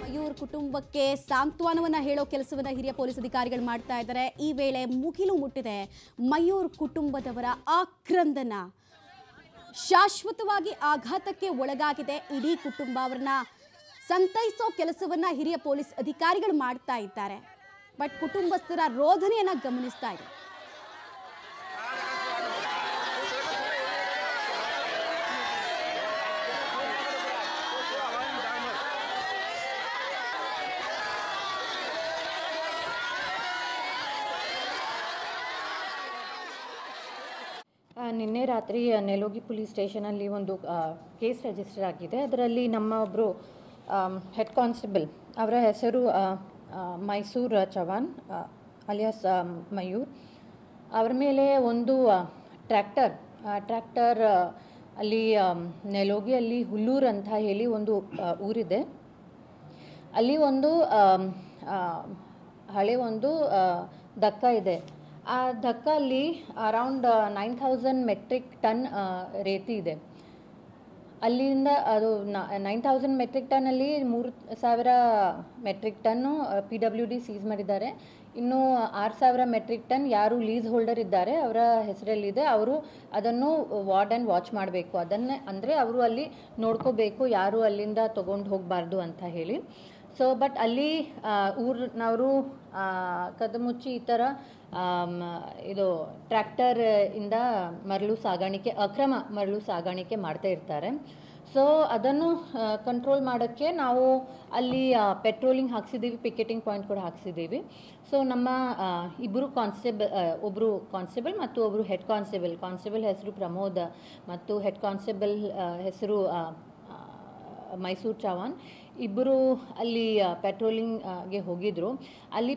ಮಯೂರ್ ಕುಟುಂಬಕ್ಕೆ ಸಾಂತ್ವನವನ್ನ ಹೇಳೋ ಕೆಲಸವನ್ನ ಹಿರಿಯ ಪೊಲೀಸ್ ಅಧಿಕಾರಿಗಳು ಮಾಡ್ತಾ ಇದ್ದಾರೆ ಈ ವೇಳೆ ಮುಗಿಲು ಮುಟ್ಟಿದೆ ಮಯೂರ್ ಕುಟುಂಬದವರ ಆಕ್ರಂದನ ಶಾಶ್ವತವಾಗಿ ಆಘಾತಕ್ಕೆ ಒಳಗಾಗಿದೆ ಇಡೀ ಕುಟುಂಬ ಅವರನ್ನ ಸಂತೈಸೋ ಕೆಲಸವನ್ನ ಹಿರಿಯ ಪೊಲೀಸ್ ಅಧಿಕಾರಿಗಳು ಮಾಡ್ತಾ ಇದ್ದಾರೆ ಬಟ್ ಕುಟುಂಬಸ್ಥರ ರೋಧನೆಯನ್ನ ಗಮನಿಸ್ತಾ ಇದೆ ಆ, ನಿನ್ನೆ ರಾತ್ರಿ ಆ, ನೆಲೋಗಿ ಪೊಲೀಸ್ ಸ್ಟೇಷನಲ್ಲಿ ಒಂದು ಕೇಸ್ ರಿಜಿಸ್ಟರ್ ಆಗಿದೆ ಅದರಲ್ಲಿ ನಮ್ಮ ಒಬ್ಬರು ಹೆಡ್ ಕಾನ್ಸ್ಟೇಬಲ್ ಅವರ ಹೆಸರು ಆ, ಆ, ಮೈಸೂರ್ ಚವಾನ್ ಅಲಿಯಾಸ್ ಮಯೂರ್ ಅವರ ಮೇಲೆ ಒಂದು ಟ್ರ್ಯಾಕ್ಟರ್ ಟ್ರ್ಯಾಕ್ಟರ್ ಅಲ್ಲಿ ಆಮ್, ನೆಲೋಗಿಯಲ್ಲಿ ಹುಲ್ಲೂರು ಅಂತ ಹೇಳಿ ಒಂದು ಆ, ಊರಿದೆ ಅಲ್ಲಿ ಒಂದು ಆಮ್, ಆ, ಹಳೆ ಒಂದು ಆ, ದಕ್ಕ ಇದೆ ಆ ದಕ್ಕಲ್ಲಿ around nine thousand metric ton ರೇತಿ ಇದೆ ಅಲ್ಲಿಂದ ಅದು ನೈನ್ ತೌಸಂಡ್ ಮೆಟ್ರಿಕ್ ಟನ್ನಲ್ಲಿ ಮೂರು ಸಾವಿರ metric ton P W D seize ಮಾಡಿದ್ದಾರೆ ಇನ್ನು ಆರು ಸಾವಿರ ಮೆಟ್ರಿಕ್ ಟನ್ ಯಾರು ಲೀಸ್ ಹೋಲ್ಡರ್ ಇದ್ದಾರೆ ಅವರ ಹೆಸರಲ್ಲಿದೆ ಅವರು ಅದನ್ನು ವಾರ್ಡ್ ಆ್ಯಂಡ್ ವಾಚ್ ಮಾಡಬೇಕು ಅದನ್ನೇ ಅಂದರೆ ಅವರು ಅಲ್ಲಿ ನೋಡ್ಕೋಬೇಕು ಯಾರು ಅಲ್ಲಿಂದ ತೊಗೊಂಡು ಹೋಗಬಾರ್ದು ಅಂತ ಹೇಳಿ ಸೊ ಬಟ್ ಅಲ್ಲಿ ಊರಿನವರು ಕದ್ದು ಮುಚ್ಚಿ ಈ ಥರ ಆಮ್, ಇದು ಟ್ರ್ಯಾಕ್ಟರ್ ಇಂದ ಮರಳು ಸಾಗಾಣಿಕೆ ಅಕ್ರಮ ಮರಳು ಸಾಗಾಣಿಕೆ ಮಾಡ್ತಾ ಇರ್ತಾರೆ ಸೊ ಅದನ್ನು ಕಂಟ್ರೋಲ್ ಮಾಡೋಕ್ಕೆ ನಾವು ಅಲ್ಲಿ ಪೆಟ್ರೋಲಿಂಗ್ ಹಾಕ್ಸಿದ್ದೀವಿ ಪಿಕೆಟಿಂಗ್ ಪಾಯಿಂಟ್ ಕೂಡ ಹಾಕ್ಸಿದ್ದೀವಿ ಸೊ ನಮ್ಮ ಆ, ಇಬ್ಬರು ಕಾನ್ಸ್ಟೇಬಲ್ ಒಬ್ಬರು ಕಾನ್ಸ್ಟೇಬಲ್ ಮತ್ತು ಒಬ್ಬರು ಹೆಡ್ ಕಾನ್ಸ್ಟೇಬಲ್ ಕಾನ್ಸ್ಟೇಬಲ್ ಹೆಸರು ಪ್ರಮೋದ್ ಮತ್ತು ಹೆಡ್ ಕಾನ್ಸ್ಟೇಬಲ್ ಹೆಸರು ಆ, ಆ, ಮೈಸೂರು ಚವಾನ್ ಇಬ್ಬರು ಅಲ್ಲಿ ಪೆಟ್ರೋಲಿಂಗ್ಗೆ ಹೋಗಿದ್ರು ಅಲ್ಲಿ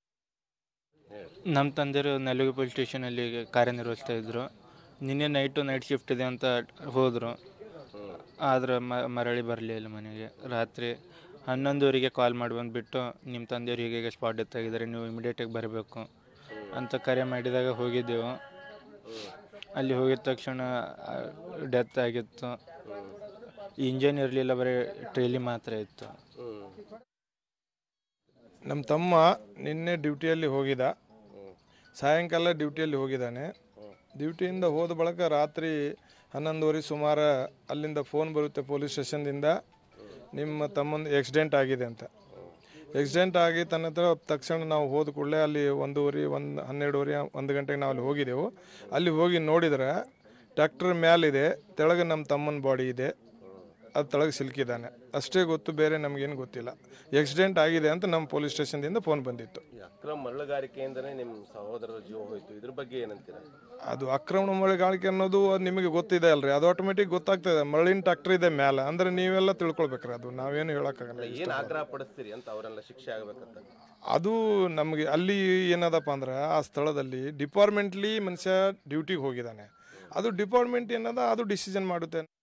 ನಮ್ಮ ತಂದೆಯರು ನೆಲುಗಿ ಪೊಲೀಸ್ ಸ್ಟೇಷನಲ್ಲಿ ಕಾರ್ಯನಿರ್ವಹಿಸ್ತಾ ಇದ್ದರು ನಿನ್ನೆ ನೈಟು ನೈಟ್ ಶಿಫ್ಟ್ ಇದೆ ಅಂತ ಹೋದರು ಆದ್ರೆ ಮ- ಮರಳಿ ಬರಲಿಲ್ಲ ಮನೆಗೆ ರಾತ್ರಿ ಹನ್ನೊಂದುವರೆಗೆ ಕಾಲ್ ಮಾಡಿ ಬಂದುಬಿಟ್ಟು ನಿಮ್ಮ ತಂದೆಯವರು ಹೀಗೆ ಸ್ಪಾಟ್ ಡೆತ್ ಆಗಿದ್ದಾರೆ ನೀವು ಇಮಿಡಿಯೇಟಾಗಿ ಬರಬೇಕು ಅಂತ ಕರೆ ಮಾಡಿದಾಗ ಹೋಗಿದ್ದೆವು ಅಲ್ಲಿ ಹೋಗಿದ ತಕ್ಷಣ ಡೆತ್ ಆಗಿತ್ತು ಇಂಜನ್ ಇರಲಿಲ್ಲ ಬರೀ ಟ್ರೇಲಿ ಮಾತ್ರ ಇತ್ತು ನಮ್ಮ ತಮ್ಮ ನಿನ್ನೆ ಡ್ಯೂಟಿಯಲ್ಲಿ ಹೋಗಿದ್ದ ಸಾಯಂಕಾಲ ಡ್ಯೂಟಿಯಲ್ಲಿ ಹೋಗಿದ್ದಾನೆ ಡ್ಯೂಟಿಯಿಂದ ಹೋದ ಬಳಿಕ ರಾತ್ರಿ ಹನ್ನೊಂದುವರೆ ಸುಮಾರು ಅಲ್ಲಿಂದ ಫೋನ್ ಬರುತ್ತೆ ಪೊಲೀಸ್ ಸ್ಟೇಷನ್ದಿಂದ ನಿಮ್ಮ ತಮ್ಮಂದು ಆಕ್ಸಿಡೆಂಟ್ ಆಗಿದೆ ಅಂತ ಆಕ್ಸಿಡೆಂಟ್ ಆಗಿ ತನ್ನ ಹತ್ರ ತಕ್ಷಣ ನಾವು ಹೋದ ಕೂಡಲೇ ಅಲ್ಲಿ ಒಂದೂವರೆ ಒಂದು ಹನ್ನೆರಡುವರೆ ಒಂದು ಗಂಟೆಗೆ ನಾವು ಅಲ್ಲಿ ಹೋಗಿದ್ದೆವು ಅಲ್ಲಿ ಹೋಗಿ ನೋಡಿದ್ರೆ ಟ್ರ್ಯಾಕ್ಟರ್ ಮ್ಯಾಲಿದೆ ತೆಳಗೆ ನಮ್ಮ ತಮ್ಮನ ಬಾಡಿ ಇದೆ ಅದು ತೆಳಗೆ ಸಿಲುಕಿದ್ದಾನೆ ಅಷ್ಟೇ ಗೊತ್ತು ಬೇರೆ ನಮಗೇನು ಗೊತ್ತಿಲ್ಲ ಆಕ್ಸಿಡೆಂಟ್ ಆಗಿದೆ ಅಂತ ನಮ್ಮ ಪೊಲೀಸ್ ಸ್ಟೇಷನ್ದಿಂದ ಫೋನ್ ಬಂದಿತ್ತು ಈ ಅಕ್ರಮ ಮರಳುಗಾರಿಕೆಯಿಂದನೇ ನಿಮ್ಮ ಸಹೋದರರ ಜೀವ ಹೋಯ್ತು ಇದ್ರ ಬಗ್ಗೆ ಏನಂತೀರ ಅದು ಅಕ್ರಮ ಮಳೆಗಾಳಿಕೆ ಅನ್ನೋದು ಅದು ನಿಮಗೆ ಗೊತ್ತಿದೆ ಅಲ್ರಿ ಅದು ಆಟೋಮೆಟಿಕ್ ಗೊತ್ತಾಗ್ತದೆ ಮರಳಿನ ಟ್ರ್ಯಾಕ್ಟರ್ ಇದೆ ಮೇಲೆ ಅಂದ್ರೆ ನೀವೆಲ್ಲ ತಿಳ್ಕೊಳ್ಬೇಕ್ರಿ ಅದು ನಾವೇನು ಹೇಳೋಕ್ಕಾಗಲ್ಲ ಏನ್ ಆಗ್ರಹ ಪಡಿಸ್ತೀರಿ ಅಂತ ಅವರೆಲ್ಲ ಶಿಕ್ಷೆ ಆಗ್ಬೇಕಂತ ಅದು ನಮಗೆ ಅಲ್ಲಿ ಏನದಪ್ಪ ಅಂದ್ರೆ ಆ ಸ್ಥಳದಲ್ಲಿ ಡಿಪಾರ್ಟ್ಮೆಂಟ್ಲಿ ಮನುಷ್ಯ ಡ್ಯೂಟಿಗೆ ಹೋಗಿದ್ದಾನೆ ಅದು ಡಿಪಾರ್ಟ್ಮೆಂಟ್ ಏನದ ಅದು ಡಿಸಿಷನ್ ಮಾಡುತ್ತೆ